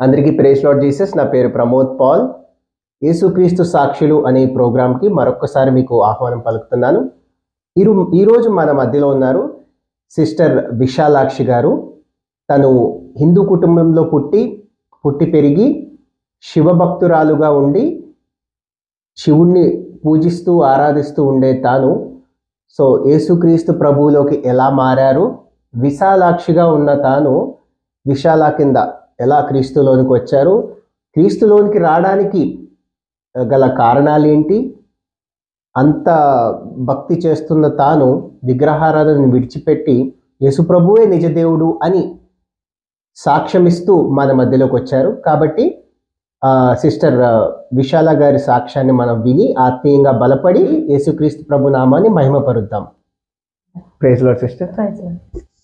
అందరికీ praise lord Jesus నా పేరు ప్రమోద్ పాల్ యేసుక్రీస్తు సాక్షులు అనే ఈ ప్రోగ్రాంకి మరొక్కసారి మీకు ఆహ్వానం పలుకుతున్నాను ఈరు ఈరోజు మన మధ్యలో ఉన్నారు సిస్టర్ విశాలాక్షి గారు తను హిందూ కుటుంబంలో పుట్టి పుట్టి పెరిగి శివభక్తురాలుగా ఉండి శివుణ్ణి పూజిస్తూ ఆరాధిస్తూ ఉండే తాను సో యేసుక్రీస్తు ప్రభువులోకి ఎలా మారారు విశాలాక్షిగా ఉన్న తాను విశాల కింద ఎలా క్రీస్తులోనికి వచ్చారు క్రీస్తులోనికి రావడానికి గల కారణాలు ఏంటి అంత భక్తి చేస్తున్న తాను విగ్రహారాధనను విడిచిపెట్టి యేసుప్రభువే నిజదేవుడు అని సాక్ష్యమిస్తూ మన మధ్యలోకి వచ్చారు కాబట్టి ఆ, సిస్టర్ ఆ, విశాల గారి సాక్ష్యాన్ని మనం విని ఆత్మీయంగా బలపడి యేసుక్రీస్తు ప్రభు నామాన్ని మహిమపరుద్దాం praise lord sister praise lord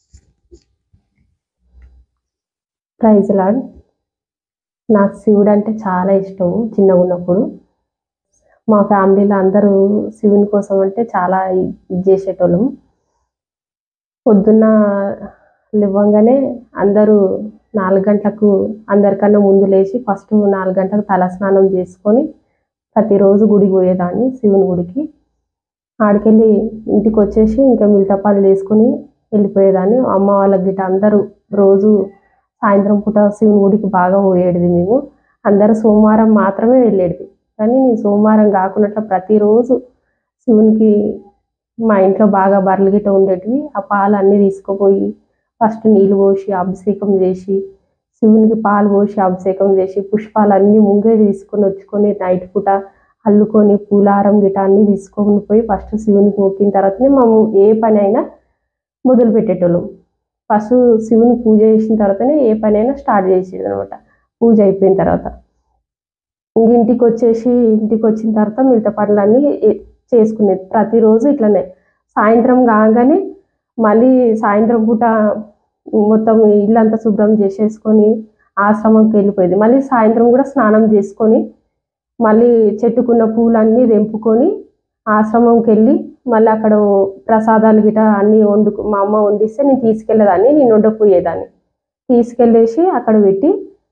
praise lord నాకు శివుడు అంటే చాలా ఇష్టం చిన్నగా ఉన్నప్పుడు మా ఫ్యామిలీలో అందరూ శివుని కోసం అంటే చాలా ఇది చేసేటోళ్ళం పొద్దున్న లేవంగానే అందరూ నాలుగు గంటలకు అందరికన్నా ముందు లేచి ఫస్ట్ నాలుగు గంటలకు తలస్నానం చేసుకొని ప్రతిరోజు గుడికి పోయేదాన్ని శివుని గుడికి ఆడికెళ్ళి ఇంటికి వచ్చేసి ఇంకా మిగతా పనులు వేసుకొని వెళ్ళిపోయేదాన్ని అమ్మ వాళ్ళకి గిట్ట అందరూ రోజు సాయంత్రం పూట శివుని గుడికి బాగా పోయేది మేము అందరూ సోమవారం మాత్రమే వెళ్ళేది కానీ నేను సోమవారం కాకున్నట్లు ప్రతిరోజు శివునికి మా ఇంట్లో బాగా బర్రెలు గిట్ట ఉండేటివి ఆ పాలు అన్నీ తీసుకుపోయి ఫస్ట్ నీళ్ళు పోసి అభిషేకం చేసి శివునికి పాలు పోసి అభిషేకం చేసి పుష్పాలు అన్నీ ముంగే తీసుకొని వచ్చుకొని నైట్ పూట అల్లుకొని పూలారం గిట అన్నీ తీసుకొని పోయి ఫస్ట్ శివునికి మొక్కిన తర్వాతనే మేము ఏ పని అయినా మొదలు పెట్టేటోళ్ళం ఫస్ట్ శివుని పూజ చేసిన తర్వాతనే ఏ పని అయినా స్టార్ట్ చేసేది అనమాట పూజ అయిపోయిన తర్వాత ఇంక ఇంటికి వచ్చేసి ఇంటికి వచ్చిన తర్వాత మిగతా పనులన్నీ ఏ- చేసుకునేది ప్రతిరోజు ఇట్లనే సాయంత్రం కాగానే మళ్ళీ సాయంత్రం పూట మొత్తం ఇల్లంతా శుభ్రం చేసేసుకొని ఆశ్రమంకి వెళ్ళిపోయేది మళ్ళీ సాయంత్రం కూడా స్నానం చేసుకొని మళ్ళీ చెట్టుకున్న పూలన్నీ తెంపుకొని ఆశ్రమంకి వెళ్ళి మళ్ళీ అక్కడ ప్రసాదాలు గిట అన్నీ వండుకు మా అమ్మ వండిస్తే నేను తీసుకెళ్ళేదాన్ని నేను వండకపోయేదాన్ని తీసుకెళ్ళేసి అక్కడ పెట్టి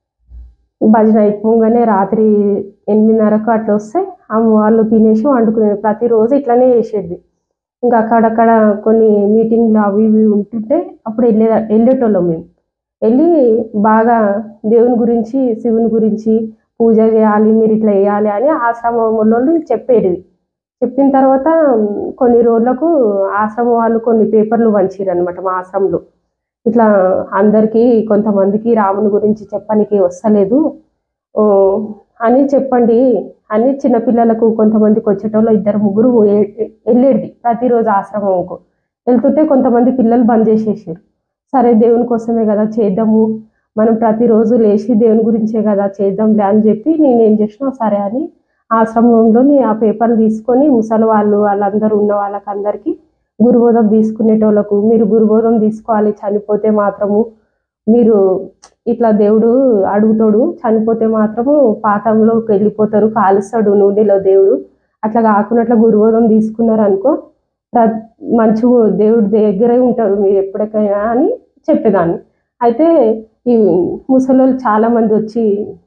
భజన అయిపోగానే రాత్రి ఎనిమిదిన్నరకు అట్లా వస్తే అమ్మ వాళ్ళు తినేసి వండుకునేది ప్రతిరోజు ఇట్లానే చేసేది ఇంకా అక్కడక్కడ కొన్ని మీటింగ్లు అవి ఇవి ఉంటుంటే అప్పుడు వెళ్ళే వెళ్ళేటోళ్ళం మేము వెళ్ళి బాగా దేవుని గురించి శివుని గురించి పూజ చేయాలి మీరు ఇట్లా చేయాలి అని ఆశ్రమంలో చెప్పేది చెప్పిన తర్వాత ఉమ్, కొన్ని రోజులకు ఆశ్రమం వాళ్ళు కొన్ని పేపర్లు పంచిరు అనమాట మా ఆశ్రమంలో ఇట్లా అందరికీ కొంతమందికి రాముని గురించి చెప్పడానికి వస్తలేదు ఓ, అని చెప్పండి అని చిన్నపిల్లలకు కొంతమందికి వచ్చేటోళ్ళు ఇద్దరు ముగ్గురు ఏ- ఏ- వెళ్ళేది ప్రతిరోజు ఆశ్రమంకు వెళ్తుంటే కొంతమంది పిల్లలు బంద్ చేసేసారు సరే దేవుని కోసమే కదా చేద్దాము మనం ప్రతిరోజు లేచి దేవుని గురించే కదా చేద్దాంలే అని చెప్పి నేను ఏం చేసినా సరే అని ఆశ్రమంలోని ఆ పేపర్లు తీసుకొని ముసలి వాళ్ళు వాళ్ళందరూ ఉన్న వాళ్ళకి అందరికీ గురుబోధం తీసుకునేటోళ్ళకు మీరు గురుబోధం తీసుకోవాలి చనిపోతే మాత్రము మీరు ఇట్లా దేవుడు అడుగుతాడు చనిపోతే మాత్రము పాతంలోకి వెళ్ళిపోతారు కాలుస్తాడు నూనెలో దేవుడు అట్లా కాకున్నట్ల గురుబోధం తీసుకున్నారు అనుకో ప్ర- మంచి దేవుడి దగ్గరే ఉంటారు మీరు ఎప్పటికైనా అని చెప్పేదాన్ని అయితే ఈ ముసలోళ్ళు చాలా మంది వచ్చి